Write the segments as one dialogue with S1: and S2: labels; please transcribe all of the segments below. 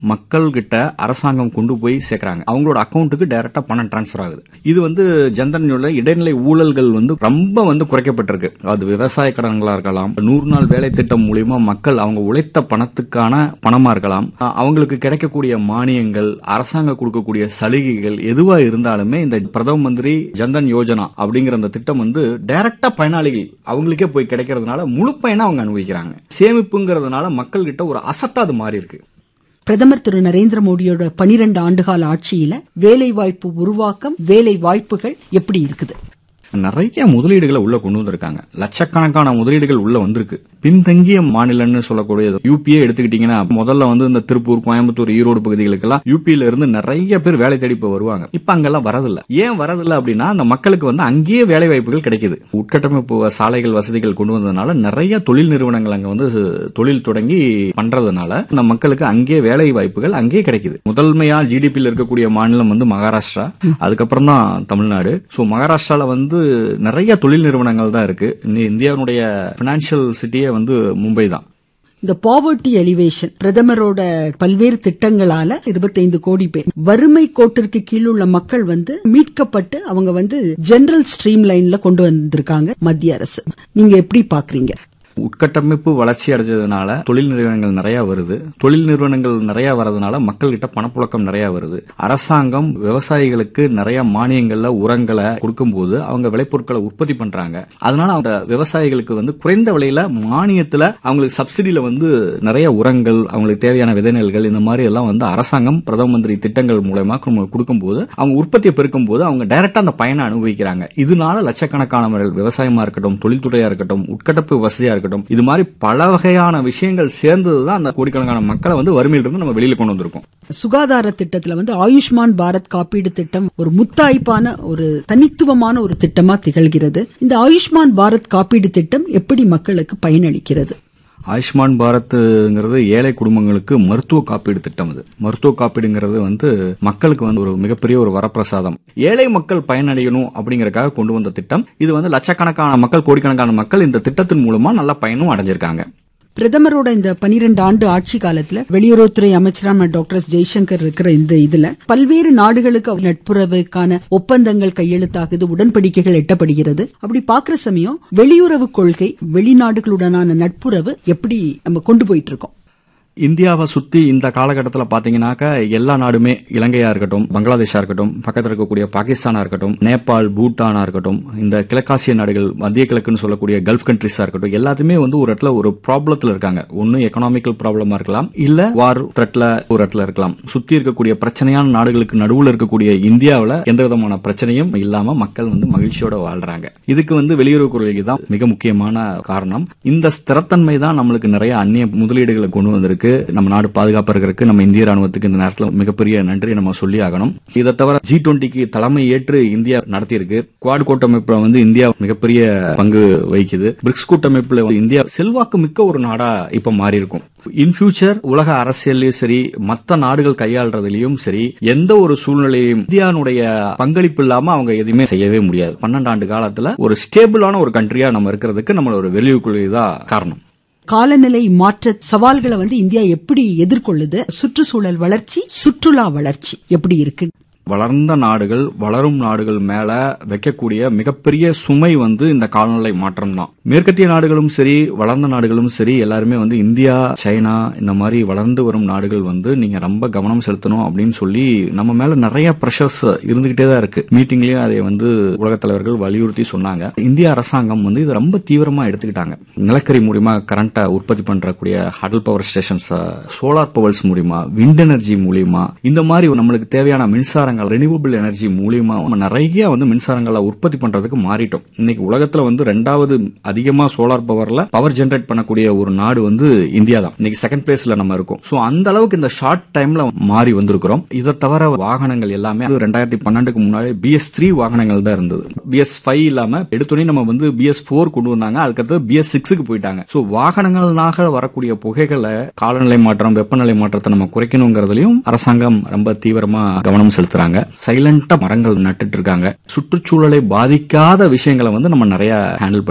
S1: மக்கள் கிட்ட அரசாங்கம் கொண்டு போய் சேர்க்கறாங்க அவங்களோட அக்கௌண்ட்டுக்கு டைரக்டா பணம் டிரான்ஸ்ஃபர் ஆகுது இது வந்து ஜன்தன்யோட இடைநிலை ஊழல்கள் வந்து ரொம்ப வந்து குறைக்கப்பட்டிருக்கு அது விவசாய கடன்களா இருக்கலாம் நூறு நாள் வேலை திட்டம் மூலியமா மக்கள் அவங்க உழைத்த பணத்துக்கான பணமா இருக்கலாம் அஹ் அவங்களுக்கு கிடைக்கக்கூடிய மானியங்கள் அரசாங்கம் கொடுக்கக்கூடிய சலுகைகள் எதுவா இருந்தாலுமே இந்த பிரதம மந்திரி ஜன்தன் யோஜனா அப்படிங்கிற அந்த திட்டம் வந்து டைரக்டா பயனாளிகள் அவங்களுக்கே போய் கிடைக்கிறதுனால முழு பயனா அவங்க அனுபவிக்கிறாங்க சேமிப்புங்கிறதுனால மக்கள் கிட்ட ஒரு அசட்டா அது மாறி இருக்கு
S2: பிரதமர் திரு நரேந்திர மோடியோட பனிரெண்டு ஆண்டுகால ஆட்சியில வேலை வாய்ப்பு உருவாக்கம் வேலை வாய்ப்புகள் எப்படி இருக்குது
S1: நிறைய முதலீடுகளை உள்ள கொண்டு வந்திருக்காங்க லட்சக்கணக்கான முதலீடுகள் உள்ள வந்திருக்கு பின்தங்கிய மாநிலம்னு சொல்லக்கூடிய யூபியே எடுத்துக்கிட்டீங்கன்னா முதல்ல வந்து இந்த திருப்பூர் கோயம்புத்தூர் ஈரோடு பகுதிகளுக்கெல்லாம் யூபியில இருந்து நிறைய பேர் வேலை தேடி இப்ப வருவாங்க இப்ப அங்கெல்லாம் வரதில்ல ஏன் வரதில்ல அப்படின்னா அந்த மக்களுக்கு வந்து அங்கேயே வேலை வாய்ப்புகள் கிடைக்குது உட்கட்டமைப்பு சாலைகள் வசதிகள் கொண்டு வந்ததுனால நிறைய தொழில் நிறுவனங்கள் அங்க வந்து தொழில் தொடங்கி பண்றதுனால அந்த மக்களுக்கு அங்கேயே வேலை வாய்ப்புகள் அங்கேயே கிடைக்குது முதன்மையா ஜிடிபியில் இருக்கக்கூடிய மாநிலம் வந்து மகாராஷ்டிரா அதுக்கப்புறம் தான் தமிழ்நாடு சோ மகாராஷ்டிரால வந்து நிறைய தொழில் நிறுவனங்கள் தான் இருக்கு இந்த இந்தியாவுடைய பினான்சியல் சிட்டியே வந்து மும்பை தான்
S2: இந்த பாவர்ட்டி எலிவேஷன் பிரதமரோட பல்வேறு திட்டங்களால 25 கோடி பேர் வறுமை கோட்டிற்கு கீழுள்ள மக்கள் வந்து மீட்கப்பட்டு அவங்க வந்து ஜெனரல் ஸ்ட்ரீம் லைன்ல கொண்டு வந்திருக்காங்க மத்திய அரசு நீங்க எப்படி பாக்குறீங்க
S1: உட்கட்டமைப்பு வளர்ச்சி அடைஞ்சதுனால தொழில் நிறுவனங்கள் நிறைய வருது தொழில் நிறுவனங்கள் நிறைய வரதுனால மக்கள்கிட்ட பணப்புழக்கம் நிறைய வருது அரசாங்கம் விவசாயிகளுக்கு நிறைய மானியங்கள்ல உரங்களை கொடுக்கும்போது அவங்க விளைபொருட்களை உற்பத்தி பண்றாங்க அதனால அந்த விவசாயிகளுக்கு வந்து குறைந்த விலையில மானியத்துல அவங்களுக்கு சப்சிடியில வந்து நிறைய உரங்கள் அவங்களுக்கு தேவையான விதைநெல்கள் இந்த மாதிரி எல்லாம் வந்து அரசாங்கம் பிரதம மந்திரி திட்டங்கள் மூலமா கொடுக்கும்போது அவங்க உற்பத்தியை பெருக்கும் போது அவங்க டைரக்டா அந்த பயனை அனுபவிக்கிறாங்க இதனால லட்சக்கணக்கானவர்கள் விவசாயமா இருக்கட்டும் தொழில்துறையா இருக்கட்டும் உட்கட்டப்பு வசதியா இருக்கட்டும் இது மாதிரி பல வகையான விஷயங்கள் சேர்ந்ததுதான் அந்த கோடிக்கணக்கான மக்களை வந்து வறுமையிலிருந்து நம்ம வெளியில கொண்டு வந்திருக்கோம்
S2: சுகாதார திட்டத்துல வந்து ஆயுஷ்மான் பாரத் காப்பீடு திட்டம் ஒரு முத்தாய்ப்பான ஒரு தனித்துவமான ஒரு திட்டமா திகழ்கிறது இந்த ஆயுஷ்மான் பாரத் காப்பீடு திட்டம் எப்படி மக்களுக்கு பயனளிக்கிறது
S1: ஆயுஷ்மான் பாரத்ங்கிறது ஏழை குடும்பங்களுக்கு மருத்துவ காப்பீடு திட்டம் இது மருத்துவ காப்பீடுங்கிறது வந்து மக்களுக்கு வந்து ஒரு மிகப்பெரிய ஒரு வரப்பிரசாதம் ஏழை மக்கள் பயனடையணும் அப்படிங்கறதுக்காக கொண்டு வந்த திட்டம் இது வந்து லட்சக்கணக்கான மக்கள் கோடிக்கணக்கான மக்கள் இந்த திட்டத்தின் மூலமா நல்ல பயனும் அடைஞ்சிருக்காங்க
S2: பிரதமரோட இந்த பனிரெண்டு ஆண்டு ஆட்சி காலத்துல வெளியுறவுத்துறை அமைச்சரான டாக்டர் எஸ் ஜெய்சங்கர் இருக்கிற இந்த இதுல பல்வேறு நாடுகளுக்கு நட்புறவுக்கான ஒப்பந்தங்கள் கையெழுத்தாகுது உடன்படிக்கைகள் எட்டப்படுகிறது அப்படி பாக்குற சமயம் வெளியுறவு கொள்கை வெளிநாடுகளுடனான நட்புறவு எப்படி நம்ம கொண்டு போயிட்டு இருக்கோம்
S1: இந்தியாவை சுத்தி இந்த காலகட்டத்தில் பாத்தீங்கன்னாக்க எல்லா நாடுமே இலங்கையா இருக்கட்டும் பங்களாதேஷா இருக்கட்டும் பக்கத்தில் இருக்கக்கூடிய பாகிஸ்தானா இருக்கட்டும் நேபாள் பூட்டானா இருக்கட்டும் இந்த கிழக்காசிய நாடுகள் மத்திய கிழக்குன்னு சொல்லக்கூடிய கல்ஃப் கண்ட்ரிஸா இருக்கட்டும் எல்லாத்துமே வந்து ஒரு இடத்துல ஒரு ப்ராப்ளத்துல இருக்காங்க ஒன்னு எக்கனாமிக்கல் ப்ராப்ளமா இருக்கலாம் இல்ல வார் த்ரெட்ல ஒரு இடத்துல இருக்கலாம் சுத்தி இருக்கக்கூடிய பிரச்சனையான நாடுகளுக்கு நடுவுல இருக்கக்கூடிய இந்தியாவில் எந்த விதமான பிரச்சனையும் இல்லாம மக்கள் வந்து மகிழ்ச்சியோட வாழ்றாங்க இதுக்கு வந்து வெளியுறவு கொள்கை தான் மிக முக்கியமான காரணம் இந்த ஸ்திரத்தன்மை தான் நம்மளுக்கு நிறைய அந்நிய முதலீடுகளை கொண்டு வந்திருக்கு இருக்கு நம்ம நாடு பாதுகாப்பா இருக்கிறதுக்கு நம்ம இந்திய ராணுவத்துக்கு இந்த நேரத்தில் மிகப்பெரிய நன்றி நம்ம சொல்லி ஆகணும் இதை தவிர ஜி டுவெண்ட்டிக்கு தலைமை ஏற்று இந்தியா நடத்தியிருக்கு குவாட் கூட்டமைப்புல வந்து இந்தியா மிகப்பெரிய பங்கு வகிக்குது பிரிக்ஸ் கூட்டமைப்புல இந்தியா செல்வாக்கு மிக்க ஒரு நாடா இப்ப மாறி இருக்கும் இன் ஃபியூச்சர் உலக அரசியலையும் சரி மற்ற நாடுகள் கையாளுறதுலயும் சரி எந்த ஒரு சூழ்நிலையும் இந்தியாவுடைய பங்களிப்பு இல்லாம அவங்க எதுவுமே செய்யவே முடியாது பன்னெண்டு ஆண்டு காலத்துல ஒரு ஸ்டேபிளான ஒரு கண்ட்ரியா நம்ம இருக்கிறதுக்கு நம்மளோட வெளியுறவு கொள்கை தான் காரணம்
S2: காலநிலை மாற்ற சவால்களை வந்து இந்தியா எப்படி எதிர்கொள்ளுது சுற்றுச்சூழல் வளர்ச்சி சுற்றுலா வளர்ச்சி எப்படி இருக்கு
S1: வளர்ந்த நாடுகள் வளரும் நாடுகள் மேல வைக்கக்கூடிய மிகப்பெரிய சுமை வந்து இந்த காலநிலை மாற்றம் தான் மேற்கத்திய நாடுகளும் சரி வளர்ந்த நாடுகளும் சரி எல்லாருமே வந்து இந்தியா சைனா இந்த மாதிரி வளர்ந்து வரும் நாடுகள் வந்து நீங்க ரொம்ப கவனம் செலுத்தணும் அப்படின்னு சொல்லி நம்ம மேல நிறைய ப்ரெஷர்ஸ் இருந்துகிட்டே தான் இருக்கு மீட்டிங்லயும் அதை வந்து உலகத் தலைவர்கள் வலியுறுத்தி சொன்னாங்க இந்திய அரசாங்கம் வந்து இதை ரொம்ப தீவிரமா எடுத்துக்கிட்டாங்க நிலக்கரி மூலியமா கரண்ட்டை உற்பத்தி பண்றக்கூடிய hydel power stations solar powers மூலியமா விண்ட் எனர்ஜி மூலியமா இந்த மாதிரி நம்மளுக்கு தேவையான மின்சாரங்கள் ரெனியூவபிள் எனர்ஜி மூலியமா நம்ம நிறைய வந்து மின்சாரங்களை உற்பத்தி பண்றதுக்கு மாறிட்டோம் இன்னைக்கு உலகத்துல வந்து ரெண்டாவது அதிகமா சோலார் பவர்ல பவர் ஜெனரேட் பண்ணக்கூடிய ஒரு நாடு வந்து இந்தியா தான் இன்னைக்கு செகண்ட் பிளேஸ்ல நம்ம இருக்கோம் சோ அந்த அளவுக்கு இந்த ஷார்ட் டைம்ல மாறி வந்திருக்கிறோம் இதை தவிர வாகனங்கள் எல்லாமே ரெண்டாயிரத்தி பன்னெண்டுக்கு முன்னாடி பிஎஸ் த்ரீ வாகனங்கள் தான் இருந்தது பிஎஸ் ஃபைவ் இல்லாம எடுத்தோடனே நம்ம வந்து பிஎஸ் போர் கொண்டு வந்தாங்க அதுக்கடுத்து பிஎஸ் சிக்ஸுக்கு போயிட்டாங்க சோ வாகனங்கள்னாக வரக்கூடிய புகைகளை காலநிலை மாற்றம் வெப்பநிலை மாற்றத்தை நம்ம குறைக்கணுங்கிறதுலயும் அரசாங்கம் ரொம்ப தீவிரமா கவனம் செலுத்துறாங்க சைலண்டா மரங்கள் நட்டுட்டு இருக்காங்க சுற்றுச்சூழலை பாதிக்காத விஷயங்களை வந்து நம்ம நிறைய ஹேண்டில் பண்ணிட்டு இருக்கோம்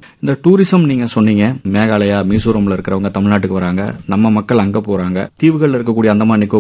S1: இந்த டூரிசம் நீங்க சொன்னீங்க மேகாலயா மிசோரம்ல இருக்கிறவங்க தமிழ்நாட்டுக்கு வராங்க நம்ம மக்கள் அங்க போறாங்க தீவுகள்ல இருக்கக்கூடிய அந்தமான் நிக்கோபார்